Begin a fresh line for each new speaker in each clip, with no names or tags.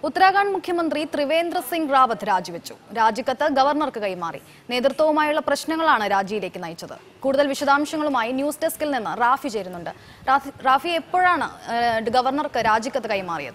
ഉത്തരാഖണ്ഡ് മുഖ്യമന്ത്രി ത്രിവേന്ദ്ര സിംഗ് റാവത്ത് രാജിവെച്ചു രാജിക്കത്ത് ഗവർണർക്ക് കൈമാറി നേതൃത്വവുമായുള്ള പ്രശ്നങ്ങളാണ് രാജിയിലേക്ക് നയിച്ചത് കൂടുതൽ വിശദാംശങ്ങളുമായി ന്യൂസ് ഡെസ്കിൽ നിന്ന് റാഫി ചേരുന്നുണ്ട് റാഫി- റാഫി എപ്പോഴാണ് ഏഹ്, ഗവർണർക്ക് രാജിക്കത്ത് കൈമാറിയത്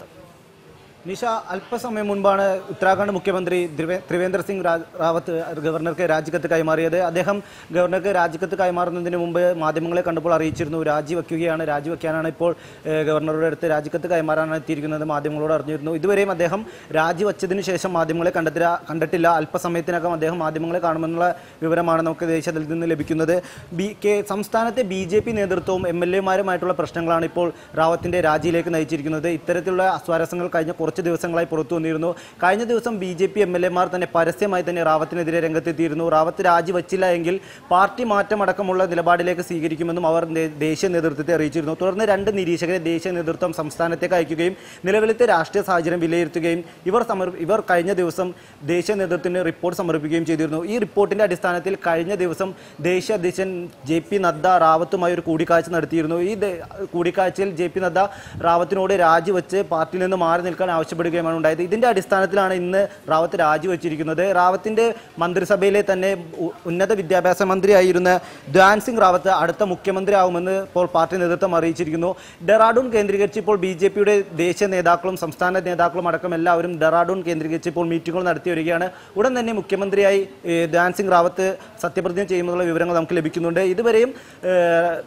നിഷ അല്പസമയം മുൻപാണ് ഉത്തരാഖണ്ഡ് മുഖ്യമന്ത്രി ത്രിവേ- ത്രിവേന്ദ്ര സിംഗ് രാ- റാവത്ത് ഗവർണർക്ക് രാജിക്കത്ത് കൈമാറിയത് അദ്ദേഹം ഗവർണർക്ക് രാജിക്കത്ത് കൈമാറുന്നതിന് മുമ്പ് മാധ്യമങ്ങളെ കണ്ടപ്പോൾ അറിയിച്ചിരുന്നു രാജിവെക്കുകയാണ് രാജിവെക്കാനാണ് ഇപ്പോൾ ഏഹ്, ഗവർണറുടെ അടുത്ത് രാജിക്കത്ത് കൈമാറാനാണ് എത്തിയിരിക്കുന്നത് മാധ്യമങ്ങളോട് അറിഞ്ഞിരുന്നു ഇതുവരെയും അദ്ദേഹം രാജിവെച്ചതിന് ശേഷം മാധ്യമങ്ങളെ കണ്ടെത്തില്ല കണ്ടിട്ടില്ല അല്പസമയത്തിനകം അദ്ദേഹം മാധ്യമങ്ങളെ കാണുമെന്നുള്ള വിവരമാണ് നമുക്ക് ദേശത്തിൽ നിന്ന് ലഭിക്കുന്നത് ബി കെ സംസ്ഥാനത്തെ ബി ജെ പി നേതൃത്വവും എം എൽ എമാരുമായിട്ടുള്ള പ്രശ്നങ്ങളാണ് ഇപ്പോൾ റാവത്തിന്റെ രാജിയിലേക്ക് നയിച്ചിരിക്കുന്നത് ഇത്തരത്തിലുള്ള അസ്വാരസ്യങ്ങൾ കഴിഞ്ഞ കുറച്ച് ദിവസങ്ങളായി പുറത്തു വന്നിരുന്നു കഴിഞ്ഞ ദിവസം B J P M L എമാർ തന്നെ പരസ്യമായി തന്നെ റാവത്തിനെതിരെ രംഗത്തെത്തിയിരുന്നു റാവത്ത് രാജിവച്ചില്ല എങ്കിൽ പാർട്ടി മാറ്റമടക്കമുള്ള നിലപാടിലേക്ക് സ്വീകരിക്കുമെന്നും അവർ നേ- ദേശീയ നേതൃത്വത്തെ അറിയിച്ചിരുന്നു തുടർന്ന് രണ്ട് നിരീക്ഷകരെ ദേശീയ നേതൃത്വം സംസ്ഥാനത്തേക്ക് അയക്കുകയും നിലവിലത്തെ രാഷ്ട്രീയ സാഹചര്യം വിലയിരുത്തുകയും ഇവർ സമർ ഇവർ കഴിഞ്ഞ ദിവസം ദേശീയ നേതൃത്വത്തിന് റിപ്പോർട്ട് സമർപ്പിക്കുകയും ചെയ്തിരുന്നു ഈ റിപ്പോർട്ടിന്റെ അടിസ്ഥാനത്തിൽ കഴിഞ്ഞ ദിവസം ദേശീയ അധ്യക്ഷൻ ജെ പി നദ്ദ റാവത്തുമായി ഒരു കൂടിക്കാഴ്ച നടത്തിയിരുന്നു ഈ ദേ- കൂടിക്കാഴ്ചയിൽ ജെ പി നദ്ദ റാവത്തിനോട് രാജിവെച്ച് പാർട്ടിയിൽ നിന്ന് മാറി നിൽക്കാൻ ആവശ്യപ്പെടുകയുമാണ് ഉണ്ടായത് ഇതിന്റെ അടിസ്ഥാനത്തിലാണ് ഇന്ന് റാവത്ത് രാജിവെച്ചിരിക്കുന്നത് റാവത്തിന്റെ മന്ത്രിസഭയിലെ തന്നെ ഉ- ഉന്നത വിദ്യാഭ്യാസ മന്ത്രിയായിരുന്ന ധ്വാൻ സിംഗ് റാവത്ത് അടുത്ത മുഖ്യമന്ത്രിയാവുമെന്ന് ഇപ്പോൾ പാർട്ടി നേതൃത്വം അറിയിച്ചിരിക്കുന്നു ഡെറാഡൂൺ കേന്ദ്രീകരിച്ച് ഇപ്പോൾ ബി ജെ പിയുടെ ദേശീയ നേതാക്കളും സംസ്ഥാന നേതാക്കളും അടക്കം എല്ലാവരും ഡെറാഡൂൺ കേന്ദ്രീകരിച്ച് ഇപ്പോൾ മീറ്റിംഗുകൾ നടത്തി വരികയാണ് ഉടൻ തന്നെ മുഖ്യമന്ത്രിയായി ഏഹ്, ധ്വാൻ സിംഗ് റാവത്ത് സത്യപ്രതിജ്ഞ ചെയ്യുമെന്നുള്ള വിവരങ്ങൾ നമുക്ക് ലഭിക്കുന്നുണ്ട് ഇതുവരെയും ഏഹ്,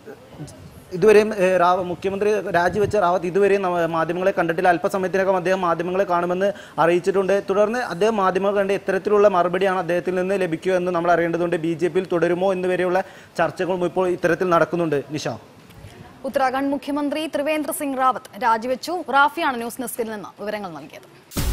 ഇതുവരെയും ഏഹ്, റാവ മുഖ്യമന്ത്രി രാജിവെച്ച റാവത്ത് ഇതുവരെയും നമ്മ- മാധ്യമങ്ങളെ കണ്ടിട്ടില്ല അല്പസമയത്തിനകം അദ്ദേഹം മാധ്യമങ്ങളെ കാണുമെന്ന് അറിയിച്ചിട്ടുണ്ട് തുടർന്ന് അദ്ദേഹം മാധ്യമങ്ങൾ കണ്ട് ഇത്തരത്തിലുള്ള മറുപടിയാണ് അദ്ദേഹത്തിൽ നിന്ന് ലഭിക്കുക എന്ന് നമ്മൾ അറിയേണ്ടതുണ്ട് ബി ജെ പിയിൽ തുടരുമോ എന്നുവരെയുള്ള ചർച്ചകളും ഇപ്പോൾ ഇത്തരത്തിൽ നടക്കുന്നുണ്ട് നിഷ
ഉത്തരാഖണ്ഡ് മുഖ്യമന്ത്രി ത്രിവേന്ദ്ര സിംഗ് റാവത്ത് രാജിവെച്ചു റാഫിയാണ് ന്യൂസ് ഡെസ്കിൽ നിന്ന് വിവരങ്ങൾ നൽകിയത്